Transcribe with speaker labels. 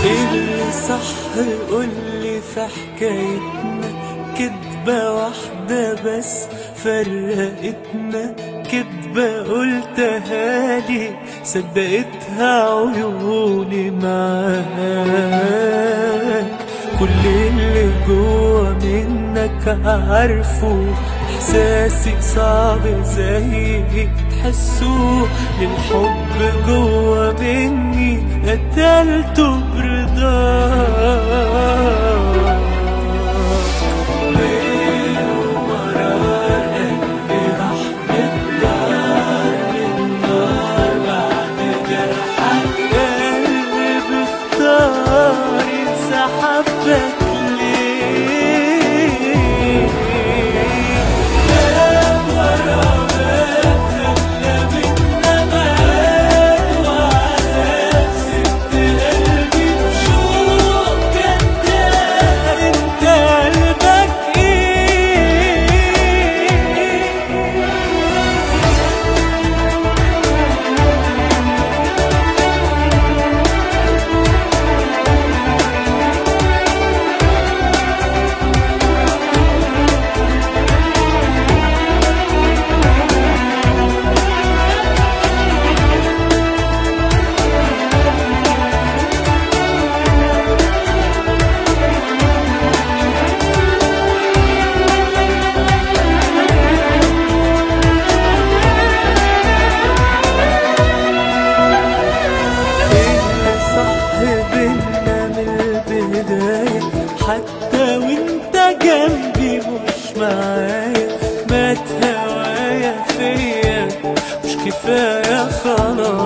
Speaker 1: اللي صح قولي في حكايتنا كدبة واحدة بس فرقتنا كدبة قلتها لي صدقتها عيوني معاك كل اللي جوا منك عارفه احساسي صعب زي تحسه للحب جوا مني قتلته برضاك ليل ومرار قلبي راح متدار للنار بعد جرحك قلبي بختار يتسحب لك ليه كلام ورا باب خلى بينا بعاد وعذاب سبت قلبي بشوق كداب انت قلبك ايه اللي صح بينا من البداية حتى وانت جنبي مش معايا مات هوايا فيا مش كفاية خلاص